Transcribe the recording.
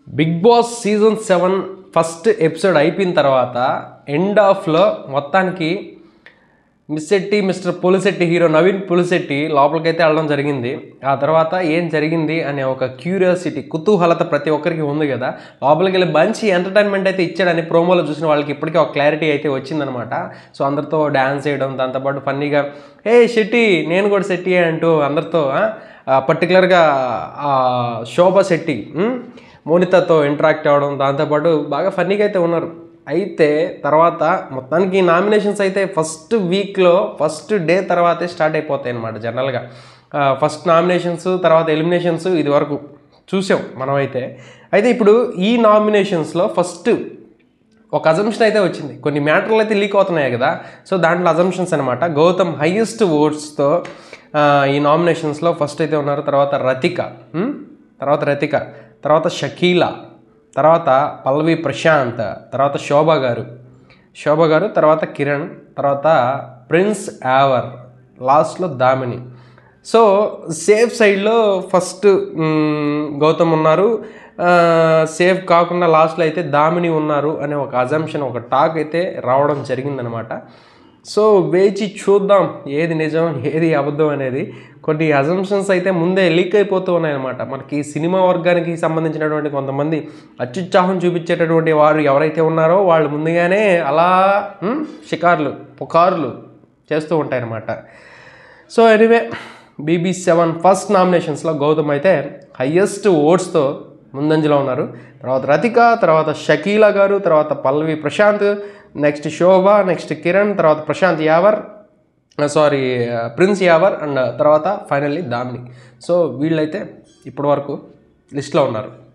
big Boss season seven first episode అయిపోయిన తర్వాత end ఆఫ్లో మొత్తానికి miss Shetty mister Polishetty hero Naveen Polishetty లోపలికైతే వెళ్ళడం జరిగింది ఆ తర్వాత ఏం జరిగింది అనే ఒక క్యూరియాసిటీ కుతూహలత ప్రతి ఒక్కరికి ఉంది కదా లోపలికి వెళ్ళి మంచి ఎంటర్టైన్మెంట్ అయితే ఇచ్చాడని ప్రోమోలో చూసిన వాళ్ళకి ఇప్పటికీ ఒక క్లారిటీ అయితే వచ్చిందనమాట సో అందరితో డ్యాన్స్ చేయడం దాంతోపాటు ఫన్నీగా ఏ శెట్టి నేను కూడా శెట్టి అంటూ అందరితో పర్టికులర్గా శోభా శెట్టి ఉమ్, మోనితతో ఇంటరాక్ట్ అవ్వడం దాంతోపాటు బాగా ఫన్నీగా అయితే ఉన్నారు అయితే తర్వాత మొత్తానికి నామినేషన్స్ అయితే ఫస్ట్ వీక్లో ఫస్ట్ డే తర్వాతే స్టార్ట్ అయిపోతాయి అనమాట జనరల్గా ఫస్ట్ నామినేషన్స్ తర్వాత ఎలిమినేషన్స్ ఇది వరకు చూసాం మనమైతే అయితే ఇప్పుడు ఈ నామినేషన్స్లో ఫస్ట్ ఒక అజంప్షన్ అయితే వచ్చింది కొన్ని మ్యాటర్లు అయితే లీక్ అవుతున్నాయి కదా సో దాంట్లో అజంప్షన్స్ అనమాట గౌతమ్ హైయెస్ట్ ఓట్స్తో ఈ నామినేషన్స్లో ఫస్ట్ అయితే ఉన్నారు తర్వాత రతిక ఉమ్, తర్వాత రతిక తర్వాత షకీలా తర్వాత పల్లవి ప్రశాంత్ తర్వాత శోభ గారు శోభ గారు తర్వాత కిరణ్ తర్వాత ప్రిన్స్ యావర్ లాస్ట్లో దామిని సో సేఫ్ సైడ్లో ఫస్ట్ మ్, గౌతమ్ ఉన్నారు ఆ, సేఫ్ కాకుండా లాస్ట్లో అయితే దామిని ఉన్నారు అనే ఒక అజంప్షన్ ఒక టాక్ అయితే రావడం జరిగిందనమాట సో వేచి చూద్దాం ఏది నిజం ఏది అబద్ధం అనేది కొన్ని అజంప్షన్స్ అయితే ముందే లీక్ అయిపోతూ ఉన్నాయన్నమాట మనకి సినిమా వర్గానికి సంబంధించినటువంటి కొంతమంది అత్యుత్సాహం చూపించేటటువంటి వారు ఎవరైతే ఉన్నారో వాళ్ళు ముందుగానే అలా మ్, షికార్లు పుకార్లు చేస్తూ ఉంటాయన్నమాట so anyway BB seven first నామినేషన్స్లో గౌతమ్ అయితే హయ్యెస్ట్ ఓట్స్తో ముందంజలో ఉన్నారు తర్వాత రతిక తర్వాత షకీలా గారు తర్వాత పల్లవి ప్రశాంత్ నెక్స్ట్ శోభ నెక్స్ట్ కిరణ్ తర్వాత Prashanth Yawar sorry Prince Yawar and తర్వాత ఫైనల్లీ దామిని సో వీళ్ళైతే ఇప్పటి వరకు లిస్ట్లో ఉన్నారు